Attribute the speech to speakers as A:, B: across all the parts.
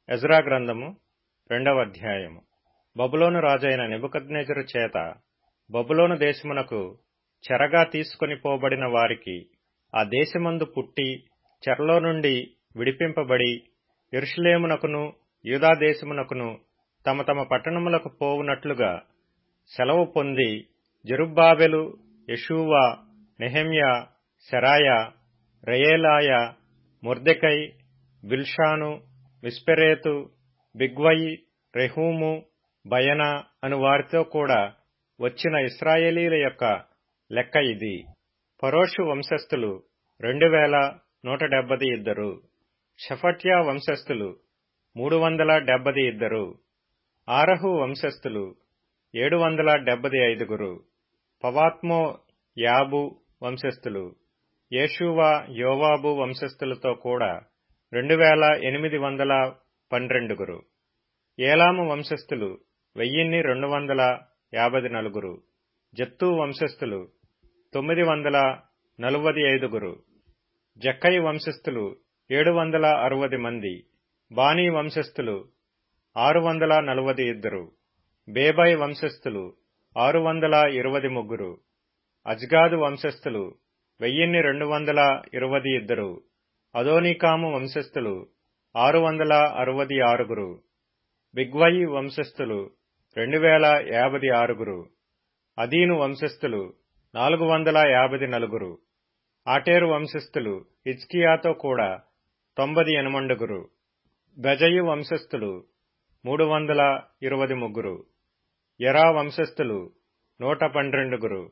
A: Ezra గ్రంథము రెండవ అధ్యాయము బబులోను రాజైన నెబుకద్నెజరు చేత బబులోను దేశమునకు చెరగా తీసుకొని పోబడిన వారికి ఆ దేశమందు పుట్టి చెరలో నుండి విడిపింపబడి యెరూషలేమునకును యూదా దేశమునకును తమ తమ పట్టణములకు పోవునట్లుగా సెలవు పొంది జెరుబ్బాబెలు యెషూవా నెహెమ్యా సెరాయా రెయేలాయ మొర్దెకై బిల్షాను మిస్పెరేతు బిగ్వయి రెహూము బయనా అను వారితో కూడా వచ్చిన ఇస్రాయేలీల యొక్క లెక్క ఇది పరోషు వంశస్థులు రెండు వేల నూట డెబ్బది ఇద్దరు షఫట్యా వంశస్థులు మూడు వందల డెబ్బది ఇద్దరు ఆరహు వంశస్థులు ఏడు వందల డెబ్బది ఐదుగురు పవాత్మో యాబు వంశస్థులు యేషువా యోవాబు వంశస్థులతో కూడా రెండు వేల ఎనిమిది వందల పన్నెండుగురు ఏలాము వంశస్థులు వెయ్యిన్ని రెండు వందల యాభై నలుగురు జత్తు వంశస్థులు తొమ్మిది వందల నలువది ఐదుగురు జక్కయి వంశస్థులు ఏడు వందల అరవది మంది బానీ వంశస్థులు ఆరు వందల నలువది ఇద్దరు బేబై వంశస్థులు ఆరు వందల ఇరవది ముగ్గురు అజ్గాదు వంశస్థులు వెయ్యిన్ని రెండు వందల ఇరవది ఇద్దరు అదోనికాము వంశస్థులు ఆరు వందల అరవది ఆరుగురు బిగ్వయి వంశస్థులు రెండు వేల యాభై ఆరుగురు అదీను వంశస్థులు నాలుగు వందల యాభై నలుగురు ఆటేరు వంశస్థులు హిజ్కియాతో కూడా తొంభది ఎనమండుగురు గజయు వంశస్థులు మూడు వందల ఇరవై ముగ్గురు ఎరా వంశస్థులు నూట పన్నెండుగురు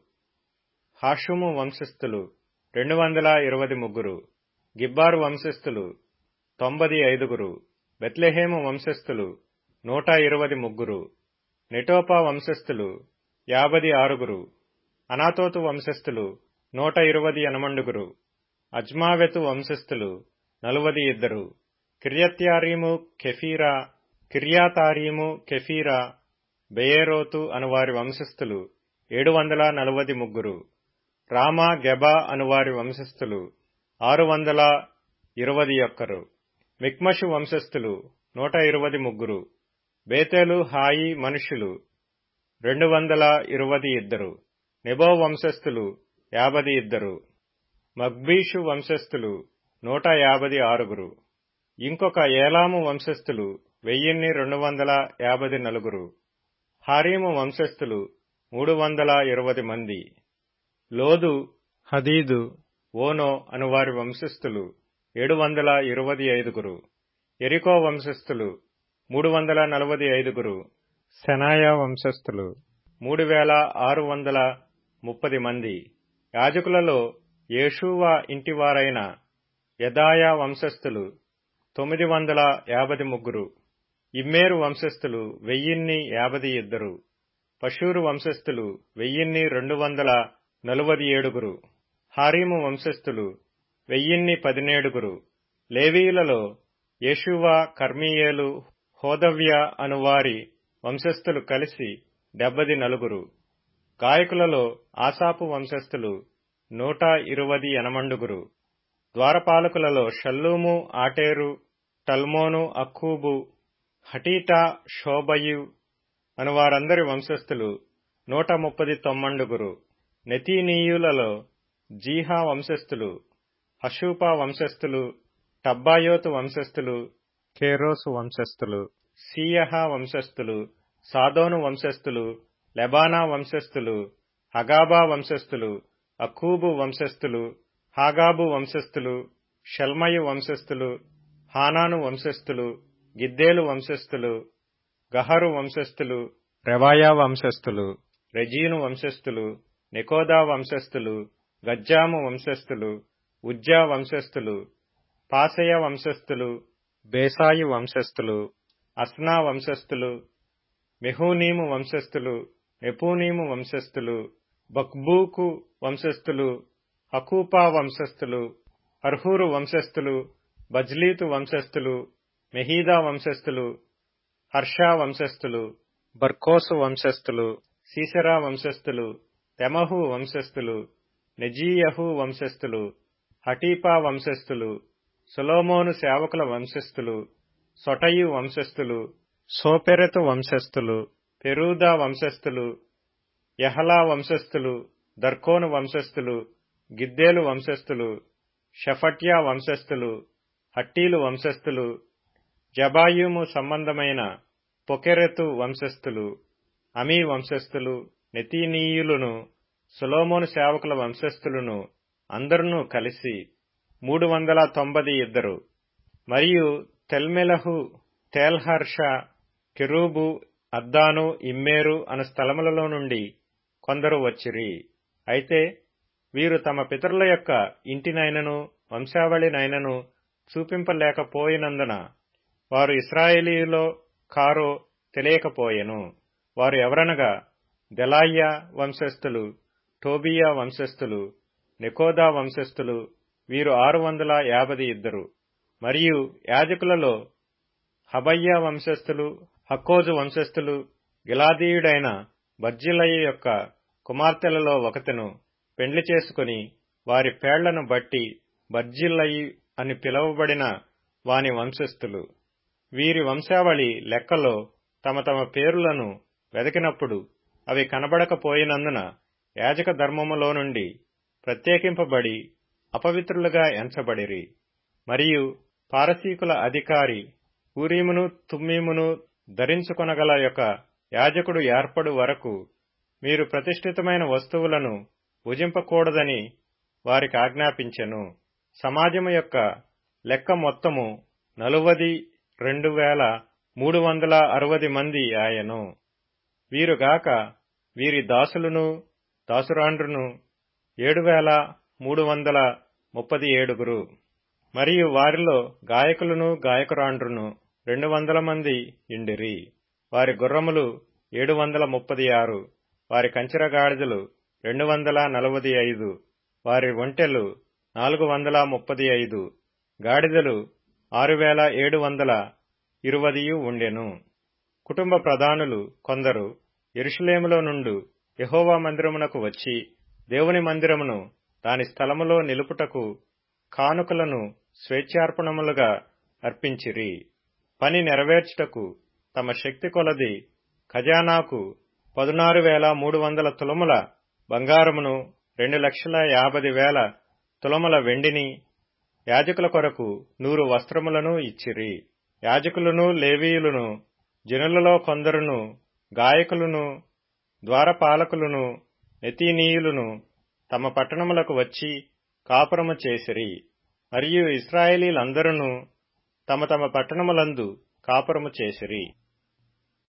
A: హాషుము వంశస్థులు రెండు వందల ఇరవై ముగ్గురు గిబ్బారు వంశస్థులు తొంభది ఐదుగురు బెత్లెహేము వంశస్థులు నూట ఇరవై ముగ్గురు నెటోపా వంశస్థులు యాభై ఆరుగురు అనాతోతు వంశస్థులు నూట ఇరవై ఎనమండుగురు అజ్మావెతు వంశస్థులు నలువది ఇద్దరు కిర్యత్యారీము కెఫీరా కిర్యాతారీము కెఫీరా బెయేరోతు అనువారి వంశస్థులు ఏడు వందల నలువది ముగ్గురు రామా గెబా అనువారి వంశస్థులు ఆరు వందల ఇరవది ఒక్కరు మిక్మషు వంశస్థులు నూట ఇరవది ముగ్గురు బేతేలు హాయి మనుషులు రెండు వందల ఇరవది ఇద్దరు నెబో వంశస్థులు యాభై ఇద్దరు మగ్బీషు వంశస్థులు నూట యాభై ఆరుగురు ఇంకొక ఏలాము వంశస్థులు వెయ్యిన్ని రెండు వందల యాభై నలుగురు హారీము వంశస్థులు మూడు వందల ఇరవై మంది లోదు హదీదు ఓనో అనువారి వంశస్థులు ఏడు వందల ఇరవై ఐదుగురు ఎరికో వంశస్థులు మూడు వందల నలభై ఐదుగురు సెనాయా వంశస్థులు మూడు వేల ఆరు వందల ముప్పది మంది యాజకులలో యేషూవా ఇంటివారైన యదాయా వంశస్థులు తొమ్మిది వందల యాభై ముగ్గురు ఇమ్మేరు వంశస్థులు వెయ్యిన్ని యాభై ఇద్దరు పశూరు వంశస్థులు వెయ్యిన్ని రెండు వందల నలువది ఏడుగురు హారీము వంశస్థులు వెయ్యిన్ని పదినేడుగురు లేవీయులలో యేషువా కర్మీయేలు హోదవ్య అనువారి వంశస్థులు కలిసి డెబ్బది నలుగురు గాయకులలో ఆసాపు వంశస్థులు నూట ఇరువది ఎనమండుగురు ద్వారపాలకులలో షల్లూము ఆటేరు టల్మోను అక్కూబు హటీటా షోబయు అనువారందరి వంశస్థులు నూట ముప్పది తొమ్మండుగురు నెతీనీయులలో జీహా వంశస్థులు హషూపా వంశస్థులు టబ్బాయోతు వంశస్థులు కేరోసు వంశస్థులు సీయహా వంశస్థులు సాదోను వంశస్థులు లెబానా వంశస్థులు హగాబా వంశస్థులు అక్కూబు వంశస్థులు హాగాబు వంశస్థులు షల్మయు వంశస్థులు హానాను వంశస్థులు గిద్దేలు వంశస్థులు గహరు వంశస్థులు రెవాయా వంశస్థులు రెజీను వంశస్థులు నికోదా వంశస్థులు గజ్జాము వంశస్థులు ఉజ్జా వంశస్థులు పాసయ వంశస్థులు బేసాయి వంశస్థులు అస్నా వంశస్థులు మెహూనీము వంశస్థులు నెపూనీము వంశస్థులు బక్బూకు వంశస్థులు హకూపా వంశస్థులు అర్హూరు వంశస్థులు బజ్లీతు వంశస్థులు మెహీదా వంశస్థులు హర్షా వంశస్థులు బర్కోసు వంశస్థులు సీసరా వంశస్థులు తెమహు వంశస్థులు నెజీయహు వంశస్థులు హటీపా వంశస్థులు సొలోమోను సేవకుల వంశస్థులు సొటయు వంశస్థులు సోపెరెతు వంశస్థులు పెరూదా వంశస్థులు యహలా వంశస్థులు దర్కోను వంశస్థులు గిద్దేలు వంశస్థులు షఫట్యా వంశస్థులు హట్టీలు వంశస్థులు జబాయుము సంబంధమైన పొకెరెతు వంశస్థులు అమీ వంశస్థులు నెతీనీయులను సులోమోను సేవకుల వంశస్థులను అందరును కలిసి మూడు వందల తొంభై ఇద్దరు మరియు తెల్మెలహు తేల్హర్ష కెరూబు అద్దాను ఇమ్మేరు అను స్థలములలో నుండి కొందరు వచ్చిరి అయితే వీరు తమ పితరుల యొక్క ఇంటినైనను వంశావళినైనను చూపింపలేకపోయినందున వారు ఇస్రాయేలీలో కారో తెలియకపోయెను వారు ఎవరనగా దెలాయ్యా వంశస్థులు టోబియా వంశస్థులు నెకోదా వంశస్థులు వీరు ఆరు వందల యాభై ఇద్దరు మరియు యాజకులలో హబయ్యా వంశస్థులు హక్కోజు వంశస్థులు గిలాదీయుడైన బర్జిలయ్య యొక్క కుమార్తెలలో ఒకతెను పెండ్లి చేసుకుని వారి పేళ్లను బట్టి బర్జిల్లయి అని పిలువబడిన వాని వంశస్థులు వీరి వంశావళి లెక్కలో తమ తమ పేరులను వెదకినప్పుడు అవి కనబడకపోయినందున యాజక ధర్మములో నుండి ప్రత్యేకింపబడి అపవిత్రులుగా ఎంచబడిరి మరియు పారసీకుల అధికారి ఊరీమును తుమ్మీమును ధరించుకొనగల యొక్క యాజకుడు ఏర్పడు వరకు మీరు ప్రతిష్ఠితమైన వస్తువులను భుజింపకూడదని వారికి ఆజ్ఞాపించెను సమాజము యొక్క లెక్క మొత్తము నలువది రెండు వేల మూడు వందల అరవది మంది ఆయను వీరుగాక వీరి దాసులను దాసురాండ్రును ఏడు వేల మూడు వందల ముప్పది ఏడుగురు మరియు వారిలో గాయకులను గాయకురాండ్రును రెండు వందల మంది ఇండిరి వారి గుర్రములు ఏడు వందల ముప్పది ఆరు వారి కంచెర గాడిదలు రెండు వందల నలభై ఐదు వారి ఒంటెలు నాలుగు వందల ముప్పది ఐదు గాడిదలు ఆరు వేల ఏడు వందల ఇరువదియు ఉండెను కుటుంబ ప్రధానులు కొందరు ఎరుషులేములో నుండు యహోవా మందిరమునకు వచ్చి దేవుని మందిరమును దాని స్థలములో నిలుపుటకు కానుకలను స్వేచ్ఛార్పణములుగా అర్పించిరి పని నెరవేర్చుటకు తమ శక్తి కొలది ఖజానాకు పదునారు వేల మూడు వందల తులముల బంగారమును రెండు లక్షల యాభై వేల తులముల వెండిని యాజకుల కొరకు నూరు వస్త్రములను ఇచ్చిరి యాజకులను లేవీయులను జనులలో కొందరును గాయకులను ద్వారపాలకులను నెతీనీయులను తమ పట్టణములకు వచ్చి కాపురము చేసిరి మరియు ఇస్రాయేలీలందరూ తమ తమ పట్టణములందు కాపురము చేసిరి